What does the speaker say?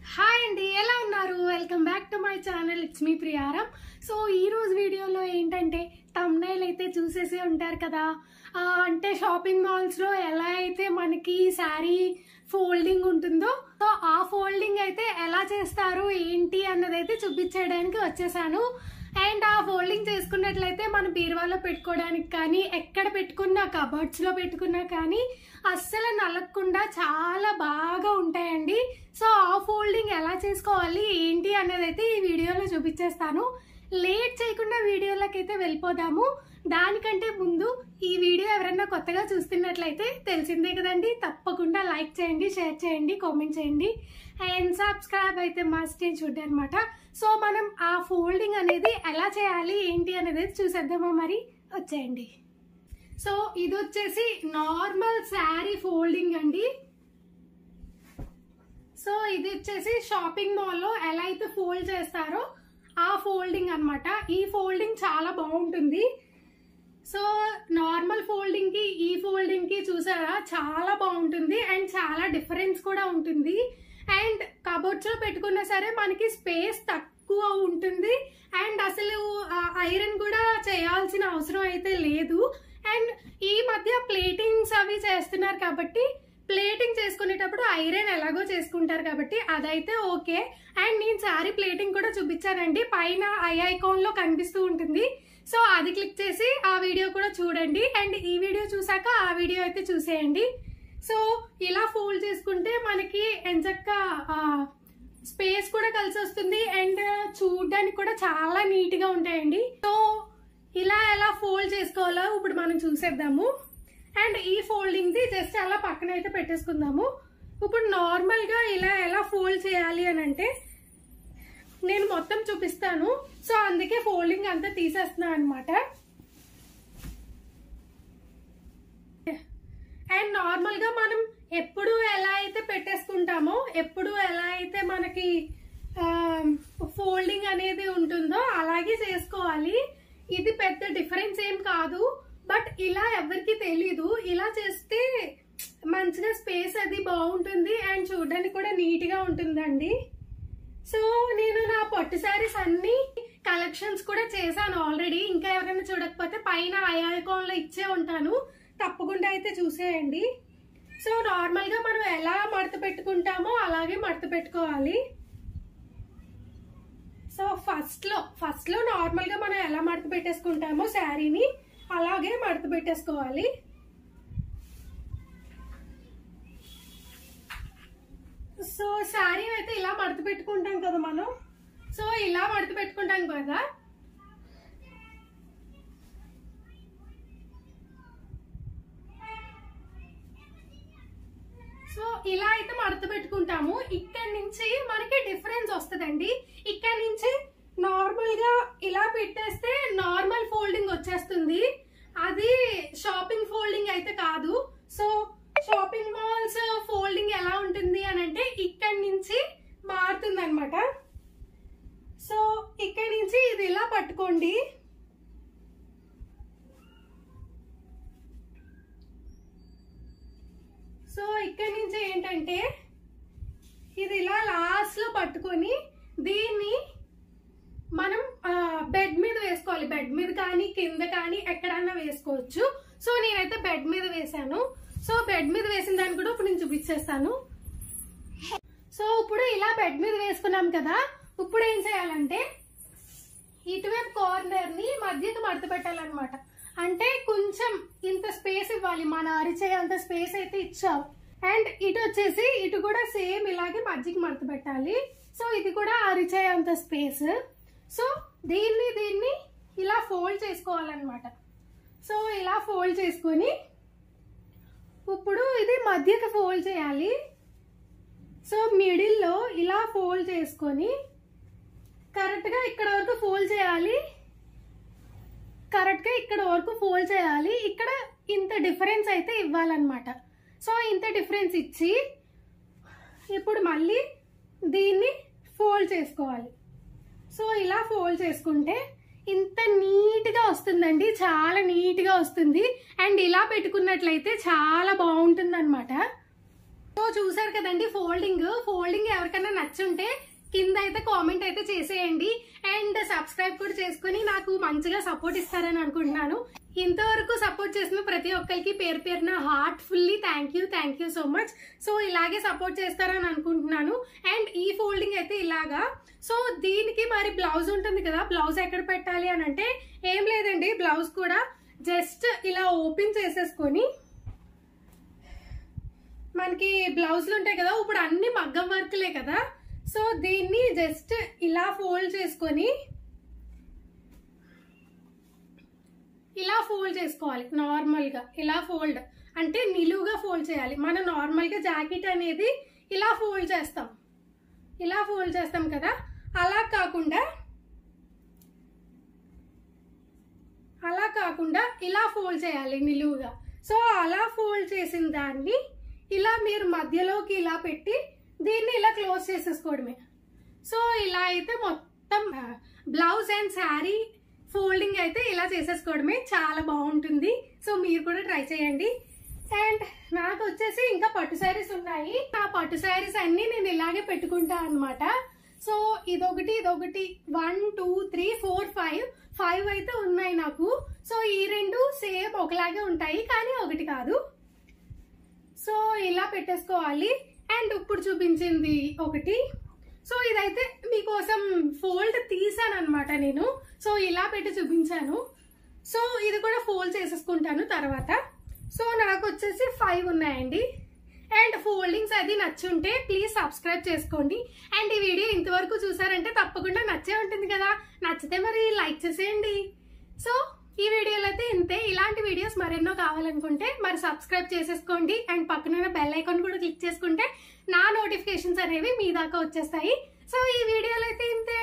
hi అండి ఎలా ఉన్నారు welcome back to my channel it's me Priyaram so ఈ రోజు వీడియోలో ఏంటంటే తమ్నైల్ అయితే చూసేసి ఉంటారు కదా ఆ, అంటే షాపింగ్ మాల్స్ లో ఎలా అయితే మనకి శారీ ఫోల్డింగ్ ఉంటుందో సో ఆ ఫోల్డింగ్ అయితే ఎలా చేస్తారు ఏంటి అన్నది అయితే చూపించడానికి వచ్చేసాను అండ్ ఆ ఫోల్డింగ్ చేసుకున్నట్లయితే మన బీరువాలో పెట్టుకోవడానికి కానీ ఎక్కడ పెట్టుకున్నా కబర్డ్స్ లో పెట్టుకున్నా కానీ అస్సలు నలగకుండా చాలా బాగా ఉంటాయండి సో ఆ ఫోల్డింగ్ ఎలా చేసుకోవాలి ఏంటి అనేది అయితే ఈ వీడియోలో చూపించేస్తాను లేట్ చేయకుండా వీడియోలోకి అయితే వెళ్ళిపోదాము దానికంటే ముందు ఈ వీడియో ఎవరైనా కొత్తగా చూస్తున్నట్లయితే తెలిసిందే కదండి తప్పకుండా లైక్ చేయండి షేర్ చేయండి కామెంట్ చేయండి అండ్ సబ్స్క్రైబ్ అయితే మస్ట్ చూడండి అనమాట సో మనం ఆ ఫోల్డింగ్ అనేది ఎలా చేయాలి ఏంటి అనేది చూసేద్దామా మరి వచ్చేయండి సో ఇది వచ్చేసి నార్మల్ శారీ ఫోల్డింగ్ అండి సో ఇది వచ్చేసి షాపింగ్ మాల్లో ఎలా అయితే ఫోల్డ్ చేస్తారో ఆ ఫోల్డింగ్ అన్నమాట ఈ ఫోల్డింగ్ చాలా బాగుంటుంది సో నార్మల్ ఫోల్డింగ్ కి ఈ ఫోల్డింగ్ కి చూసారా చాలా బాగుంటుంది అండ్ చాలా డిఫరెన్స్ కూడా ఉంటుంది అండ్ కబోర్డ్స్ లో పెట్టుకున్నా సరే మనకి స్పేస్ తక్కువ ఉంటుంది అండ్ అసలు ఐరన్ కూడా చేయాల్సిన అవసరం అయితే లేదు అండ్ ఈ మధ్య ప్లేటింగ్స్ అవి చేస్తున్నారు కాబట్టి ప్లేటింగ్ చేసుకునేటప్పుడు ఐరన్ ఎలాగో చేసుకుంటారు కాబట్టి అదైతే ఓకే అండ్ నేను శారీ ప్లేటింగ్ కూడా చూపించానండి పైన ఐ ఐకాన్ లో కనిపిస్తూ ఉంటుంది సో అది క్లిక్ చేసి ఆ వీడియో కూడా చూడండి అండ్ ఈ వీడియో చూసాక ఆ వీడియో అయితే చూసేయండి సో ఇలా ఫోల్డ్ చేసుకుంటే మనకి ఎంచక్క స్పేస్ కూడా కలిసి వస్తుంది అండ్ చూడడానికి కూడా చాలా నీట్ గా ఉంటాయండి సో ఇలా ఎలా ఫోల్డ్ చేసుకోవాలో ఇప్పుడు మనం చూసేద్దాము అండ్ ఈ ఫోల్డింగ్ ది జస్ట్ అలా పక్కన అయితే పెట్టేసుకుందాము ఇప్పుడు నార్మల్ గా ఇలా ఎలా ఫోల్డ్ చేయాలి అని అంటే నేను మొత్తం చూపిస్తాను సో అందుకే ఫోల్డింగ్ అంతా తీసేస్తున్నాను అనమాట అండ్ నార్మల్ గా మనం ఎప్పుడు ఎలా అయితే పెట్టేసుకుంటామో ఎప్పుడు ఎలా అయితే మనకి ఫోల్డింగ్ అనేది ఉంటుందో అలాగే చేసుకోవాలి ఇది పెద్ద డిఫరెన్స్ ఏం కాదు బట్ ఇలా ఎవరికి తెలీదు ఇలా చేస్తే మంచిగా స్పేస్ అది బాగుంటుంది అండ్ చూడడానికి కూడా నీట్ గా ఉంటుందండి సో నేను నా పట్టు శారీస్ అన్ని కలెక్షన్స్ కూడా చేశాను ఆల్రెడీ ఇంకా ఎవరైనా చూడకపోతే పైన ఐ ఐకాన్ లో ఇచ్చే ఉంటాను తప్పకుండా అయితే చూసేయండి సో నార్మల్ గా మనం ఎలా మడత పెట్టుకుంటామో అలాగే మడత పెట్టుకోవాలి సో ఫస్ట్ లో ఫస్ట్ లో నార్మల్ గా మనం ఎలా మడత పెట్టేసుకుంటామో శారీని అలాగే మడత పెట్టేసుకోవాలి సో శారీ అయితే ఇలా మడత పెట్టుకుంటాం కదా మనం సో ఇలా మడత పెట్టుకుంటాం కదా సో ఇలా అయితే మడత పెట్టుకుంటాము ఇక్కడ నుంచి మనకి డిఫరెన్స్ వస్తుందండి ఇక్కడ నుంచి నార్మల్ గా ఇలా పెట్టేస్తే నార్మల్ ఫోల్డింగ్ వచ్చేస్తుంది అది షాపింగ్ ఫోల్డింగ్ అయితే కాదు సో షాపింగ్ మాల్స్ ఫోల్డింగ్ ఎలా ఉంటుంది అని అంటే ఇక్కడ నుంచి మారుతుంది అనమాట సో ఇక్కడ నుంచి ఇది ఇలా పట్టుకోండి సో ఇక్కడ నుంచి ఏంటంటే ఇది ఇలా లాస్ట్ లో పట్టుకొని దీన్ని మనం బెడ్ మీద వేసుకోవాలి బెడ్ మీద కానీ కింద కానీ ఎక్కడన్నా వేసుకోవచ్చు సో నేనైతే బెడ్ మీద వేసాను సో బెడ్ మీద వేసిన దాన్ని కూడా ఇప్పుడు నేను చూపించేస్తాను సో ఇప్పుడు ఇలా బెడ్ మీద వేసుకున్నాం కదా ఇప్పుడు ఏం చేయాలంటే ఇటువైపు కార్నర్ ని మధ్యకి మడత పెట్టాలన్నమాట అంటే కొంచెం ఇంత స్పేస్ ఇవ్వాలి మన అరిచే అంత స్పేస్ అయితే ఇచ్చాం అండ్ ఇటు వచ్చేసి ఇటు కూడా సేమ్ ఇలాగే మధ్యకి మడత పెట్టాలి సో ఇది కూడా అరిచే అంత స్పేస్ సో దీన్ని దీన్ని ఇలా ఫోల్డ్ చేసుకోవాలన్నమాట సో ఇలా ఫోల్డ్ చేసుకొని ఇప్పుడు ఇది మధ్యకి ఫోల్డ్ చేయాలి సో మిడిల్లో ఇలా ఫోల్డ్ చేసుకొని కరెక్ట్గా ఇక్కడ వరకు ఫోల్డ్ చేయాలి కరెక్ట్గా ఇక్కడ వరకు ఫోల్డ్ చేయాలి ఇక్కడ ఇంత డిఫరెన్స్ అయితే ఇవ్వాలన్నమాట సో ఇంత డిఫరెన్స్ ఇచ్చి ఇప్పుడు మళ్ళీ దీన్ని ఫోల్డ్ చేసుకోవాలి సో ఇలా ఫోల్డ్ చేసుకుంటే ఇంత నీట్గా వస్తుందండి చాలా నీట్గా వస్తుంది అండ్ ఇలా పెట్టుకున్నట్లయితే చాలా బాగుంటుంది అనమాట సో చూసారు కదండి ఫోల్డింగ్ ఫోల్డింగ్ ఎవరికైనా నచ్చుంటే కింద అయితే కామెంట్ అయితే చేసేయండి అండ్ సబ్స్క్రైబ్ కూడా చేసుకుని నాకు మంచిగా సపోర్ట్ ఇస్తారని అనుకుంటున్నాను ఇంతవరకు సపోర్ట్ చేసిన ప్రతి ఒక్కరికి పేరు పేరున heart fully thank you thank you so much so ఇలాగే సపోర్ట్ చేస్తారని అనుకుంటున్నాను అండ్ ఈ ఫోల్డింగ్ అయితే ఇలాగా సో దీనికి మరి బ్లౌజ్ ఉంటుంది కదా బ్లౌజ్ ఎక్కడ పెట్టాలి అని అంటే ఏం లేదండి బ్లౌజ్ కూడా జస్ట్ ఇలా ఓపెన్ చేసేసుకొని మనకి బ్లౌజులు ఉంటాయి కదా ఇప్పుడు అన్ని మగ్గం వర్క్లే కదా సో దీన్ని జస్ట్ ఇలా ఫోల్డ్ చేసుకొని ఇలా ఫోల్డ్ చేసుకోవాలి నార్మల్గా ఇలా ఫోల్డ్ అంటే నిలువుగా ఫోల్డ్ చేయాలి మనం నార్మల్గా జాకెట్ అనేది ఇలా ఫోల్డ్ చేస్తాం ఇలా ఫోల్డ్ చేస్తాం కదా అలా కాకుండా అలా కాకుండా ఇలా ఫోల్డ్ చేయాలి నిలువుగా సో అలా ఫోల్డ్ చేసిన దాన్ని ఇలా మీరు మధ్యలోకి ఇలా పెట్టి దీన్ని ఇలా క్లోజ్ చేసేసుకోవడమే సో ఇలా అయితే మొత్తం బ్లౌజ్ అండ్ శారీ ఫోల్డింగ్ అయితే ఇలా చేసేసుకోవడమే చాలా బాగుంటుంది సో మీరు కూడా ట్రై చేయండి అండ్ నాకు వచ్చేసి ఇంకా పట్టు శారీస్ ఉన్నాయి ఆ పట్టు శారీస్ అన్ని నేను ఇలాగే పెట్టుకుంటా అన్నమాట సో ఇదొకటి ఇదొకటి one two three four five five అయితే ఉన్నాయి నాకు సో ఈ రెండు సేమ్ ఒకలాగే ఉంటాయి కానీ ఒకటి కాదు సో ఇలా పెట్టేసుకోవాలి అండ్ ఇప్పుడు చూపించింది ఒకటి సో ఇదైతే మీకోసం ఫోల్డ్ తీసాను అనమాట నేను సో ఇలా పెట్టి చూపించాను సో ఇది కూడా ఫోల్డ్ చేసేసుకుంటాను తర్వాత సో నాకు వచ్చేసి ఫైవ్ ఉన్నాయండి అండ్ ఫోల్డింగ్స్ అది నచ్చుంటే ప్లీజ్ సబ్స్క్రైబ్ చేసుకోండి అండ్ ఈ వీడియో ఇంతవరకు చూసారంటే తప్పకుండా నచ్చే ఉంటుంది కదా నచ్చితే మరి లైక్ చేసేయండి సో ఈ వీడియోలో అయితే ఇంతే ఇలాంటి వీడియోస్ మరెన్నో కావాలనుకుంటే మరి సబ్స్క్రైబ్ చేసేసుకోండి అండ్ పక్కన బెల్ ఐకాన్ కూడా క్లిక్ చేసుకుంటే నా నోటిఫికేషన్స్ అనేవి మీ దాకా వచ్చేస్తాయి సో ఈ వీడియోలో అయితే ఇంతే